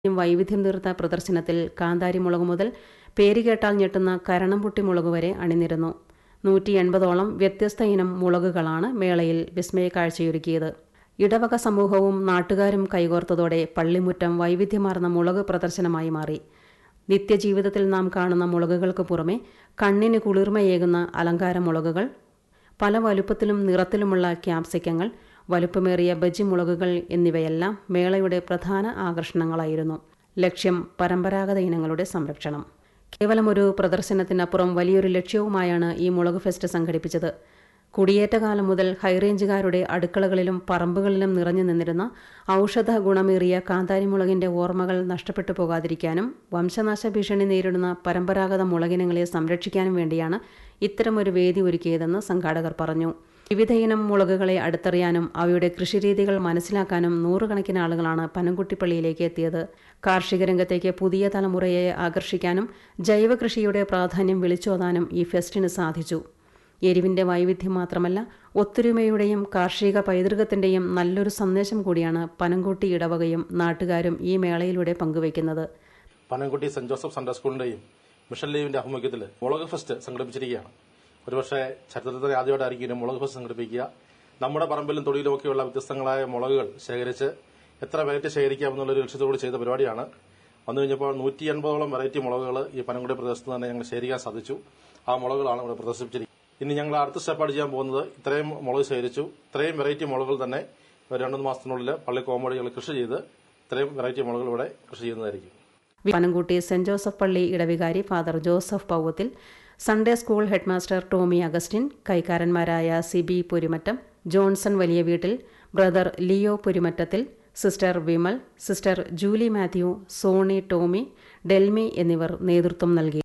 വൈവിധ്യം തീർത്ത പ്രദർശനത്തിൽ കാന്താരി മുളക് മുതൽ പേര് കേട്ടാൽ ഞെട്ടുന്ന കരണംപൊട്ടി മുളക് വരെ അണിനിരന്നു നൂറ്റി എൺപതോളം വ്യത്യസ്ത ഇനം മുളകുകളാണ് മേളയിൽ വിസ്മയ കാഴ്ചയൊരുക്കിയത് ഇടവക സമൂഹവും നാട്ടുകാരും കൈകോർത്തതോടെ പള്ളിമുറ്റം വൈവിധ്യമാർന്ന മുളക് പ്രദർശനമായി മാറി നിത്യജീവിതത്തിൽ നാം കാണുന്ന മുളകുകൾക്ക് പുറമെ കണ്ണിന് കുളിർമയേകുന്ന അലങ്കാര മുളകുകൾ പല വലുപ്പത്തിലും നിറത്തിലുമുള്ള ക്യാപ്സിക്കങ്ങൾ വലുപ്പമേറിയ ബജി മുളകുകൾ എന്നിവയെല്ലാം മേളയുടെ പ്രധാന ആകർഷണങ്ങളായിരുന്നു ലക്ഷ്യം പരമ്പരാഗത ഇനങ്ങളുടെ സംരക്ഷണം കേവലം ഒരു പ്രദർശനത്തിനപ്പുറം വലിയൊരു ലക്ഷ്യവുമായാണ് ഈ മുളക് ഫെസ്റ്റ് സംഘടിപ്പിച്ചത് കുടിയേറ്റ കാലം മുതൽ ഹൈറേഞ്ചുകാരുടെ അടുക്കളകളിലും പറമ്പുകളിലും നിറഞ്ഞു നിന്നിരുന്ന ഔഷധ ഗുണമേറിയ കാന്താരി മുളകിന്റെ ഓർമ്മകൾ നഷ്ടപ്പെട്ടു പോകാതിരിക്കാനും വംശനാശ ഭീഷണി നേരിടുന്ന പരമ്പരാഗത മുളകിനങ്ങളെ സംരക്ഷിക്കാനും വേണ്ടിയാണ് ഇത്തരമൊരു വേദി ഒരുക്കിയതെന്ന് സംഘാടകർ പറഞ്ഞു വിവിധയിനം മുളകുകളെ അടുത്തറിയാനും അവയുടെ കൃഷിരീതികൾ മനസ്സിലാക്കാനും നൂറുകണക്കിന് ആളുകളാണ് പനംകുട്ടിപ്പള്ളിയിലേക്ക് എത്തിയത് കാർഷിക രംഗത്തേക്ക് പുതിയ തലമുറയെ ആകർഷിക്കാനും ജൈവ കൃഷിയുടെ പ്രാധാന്യം വിളിച്ചോതാനും ഈ ഫെസ്റ്റിന് സാധിച്ചു എരിവിന്റെ വൈവിധ്യം മാത്രമല്ല ഒത്തൊരുമയുടെയും കാർഷിക പൈതൃകത്തിന്റെയും നല്ലൊരു സന്ദേശം കൂടിയാണ് പനംകുട്ടി ഇടവകയും നാട്ടുകാരും ഈ മേളയിലൂടെ പങ്കുവയ്ക്കുന്നത് പനംകുട്ടി സെന്റ് ജോസഫ് സൺഡേ സ്കൂളിന്റെയും മിഷൻ ലീവിന്റെ ആഭിമുഖ്യത്തിൽ മുളക് ഫെസ്റ്റ് സംഘടിപ്പിച്ചിരിക്കുകയാണ് ഒരുപക്ഷെ ചരിത്രത്തിൽ ആദ്യമായിട്ടായിരിക്കും മുളക് ഫെസ്റ്റ് സംഘടിപ്പിക്കുക നമ്മുടെ പറമ്പിലും തൊടിയിലും ഒക്കെയുള്ള വ്യത്യസ്തങ്ങളായ മുളകുകൾ ശേഖരിച്ച് എത്ര വെറൈറ്റി ശേഖരിക്കാമെന്നുള്ള ലക്ഷ്യത്തോട് ചെയ്ത പരിപാടിയാണ് വന്നു കഴിഞ്ഞപ്പോൾ നൂറ്റി എൺപതോളം വെറൈറ്റി മുളകുകൾ ഈ പനംകുടി പ്രദേശത്ത് തന്നെ ഞങ്ങൾ ശേഖരിക്കാൻ സാധിച്ചു ആ മുളകുകളാണ് ഇവിടെ പ്രദർശിപ്പിച്ചിരിക്കുന്നത് ഇനി ഞങ്ങൾ അടുത്ത സ്റ്റെപ്പാണ് ചെയ്യാൻ പോകുന്നത് ഇത്രയും മുളക് ശേഖരിച്ചു ഇത്രയും വെറൈറ്റി മുളകുകൾ തന്നെ ഒരു രണ്ടു മൂന്ന് മാസത്തിനുള്ളിൽ പള്ളി കോമ്പടികൾ കൃഷി ചെയ്ത് ഇത്രയും വെറൈറ്റി മുളകുകൾ ഇവിടെ കൃഷി ചെയ്യുന്നതായിരിക്കും പനംകുട്ടി സെന്റ് ജോസഫ് പള്ളി ഇടവികാരി father Joseph Pauvathil Sunday school headmaster Tommy Augustine കൈക്കാരന്മാരായ സിബി പുരിമറ്റം ജോൺസൺ വലിയ വീട്ടിൽ ബ്രദർ ലിയോ പുരിമറ്റത്തിൽ sister Vimal sister Julie Mathew Sony Tommy Delmi എന്നിവർ നേതൃത്വം നൽകി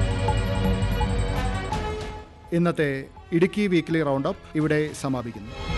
ഇന്നത്തെ ഇടുക്കി വീക്ക്ലി റൗണ്ട് അപ്പ് ഇവിടെ സമാപിക്കുന്നു